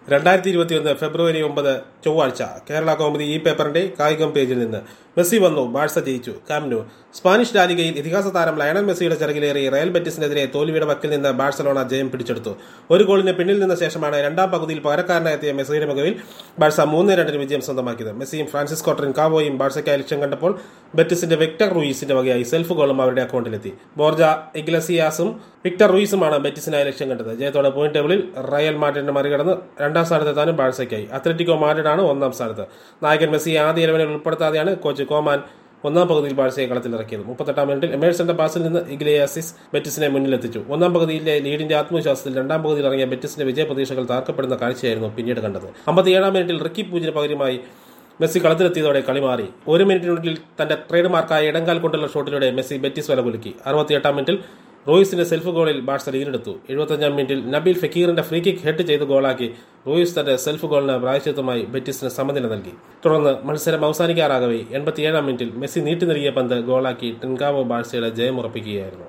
രണ്ടായിരത്തി ഇരുപത്തിയൊന്ന് ഫെബ്രുവരി ഒമ്പത് ചൊവ്വാഴ്ച കേരള കോമഡി ഈ പേപ്പറിന്റെ കായികം പേജിൽ നിന്ന് മെസ്സി വന്നു ബാഴ്സ ജയിച്ചു കാംനു സ്പാനിഷ് ലാലിഗയിൽ ഇതിഹാസ താരം ലയണൽ മെസ്സിയുടെ ചിറകിലേറി റയൽ ബെറ്റിസിനെതിരെ തോൽവിയുടെ വക്കിൽ നിന്ന് ബാഴ്സലോണ ജയം പിടിച്ചെടുത്തു ഒരു ഗോളിന് പിന്നിൽ നിന്ന ശേഷമാണ് രണ്ടാം പകുതിയിൽ പകരക്കാരനായെത്തിയ മെസ്സിയുടെ മികവിൽ ബാഴ്സ മൂന്ന് രണ്ടിന് വിജയം സ്വന്തമാക്കിയത് മെസ്സിയും ഫ്രാൻസിസ്കോ ട്രിൻകാവോയും ബാഴ്സയ്ക്കായി ലക്ഷ്യം കണ്ടപ്പോൾ ബെറ്റിസിന്റെ വിക്ടർ റൂയിസിന്റെ വകയായി സെൽഫ് ഗോളും അവരുടെ അക്കൗണ്ടിലെത്തി ബോർജ ഇഗ്ലസിയാസും വിക്ടർ റൂയിസുമാണ് ബെറ്റിസിനായി ലക്ഷ്യം കണ്ടത് ജയത്തോടെ പോയിന്റ് ടേബിളിൽ റയൽ മാഡ്രിഡിനെ മറികടന്ന് രണ്ടാം സ്ഥാനത്തെത്താനും ബാഴ്സയ്ക്കായി അത്ലറ്റിക്കോ മാഡ്രിഡാണ് ഒന്നാം സ്ഥാനത്ത് നായകൻ മെസ്സിയെ ആദ്യ ഇലവനിൽ ഉൾപ്പെടുത്താതെയാണ് കോച്ച് കോമാൻ ഒന്നാം പകുതിയിൽ ബാഴ്സയെ കളത്തിലിറക്കിയത് മുപ്പത്തെട്ടാം മിനിറ്റിൽ എമേഴ്സന്റെ പാസിൽ നിന്ന് ഇഗ്ലിയാസിസ് ബെറ്റിസിനെ മുന്നിലെത്തിച്ചു ഒന്നാം പകുതിയിലെ ലീഡിന്റെ ആത്മവിശ്വാസത്തിൽ രണ്ടാം പകുതിയിൽ ഇറങ്ങിയ ബെറ്റിസിന്റെ വിജയ പ്രതീക്ഷകൾ താർക്കപ്പെടുന്ന കാഴ്ചയായിരുന്നു പിന്നീട് കണ്ടത് അമ്പത്തിയേഴാം മിനിറ്റിൽ റിക്കി പൂജിന് പകരമായി മെസ്സി കളത്തിലെത്തിയതോടെ കളി മാറി ഒരു മിനിറ്റിനുള്ളിൽ തന്റെ ട്രേഡ് മാർക്കായ ഇടങ്കാൽ കൊണ്ടുള്ള ഷോട്ടിലൂടെ മെസ്സി ബെറ്റിസ് വല കുലുക്കി അറുപത്തിയെട്ടാം മിനിറ്റിൽ റോയിസിന്റെ സെൽഫ് ഗോളിൽ ബാഴ്സ ലീഡെടുത്തു എഴുപത്തഞ്ചാം മിനിറ്റിൽ നബീൽ ഫക്കീറിന്റെ ഫ്രീ കിക്ക് ഹെഡ് ചെയ്ത് ഗോളാക്കി റോയിസ് തന്റെ സെൽഫ് ഗോളിന് പ്രായശ്ചിത്തമായി ബെറ്റിസിന് സമനില നൽകി തുടർന്ന് മത്സരം അവസാനിക്കാറാകവേ എൺപത്തിയേഴാം മിനിറ്റിൽ മെസ്സി നീട്ടി നൽകിയ പന്ത് ഗോളാക്കി ടെൻകാവോ ബാഴ്സയുടെ ജയമുറപ്പിക്കുകയായിരുന്നു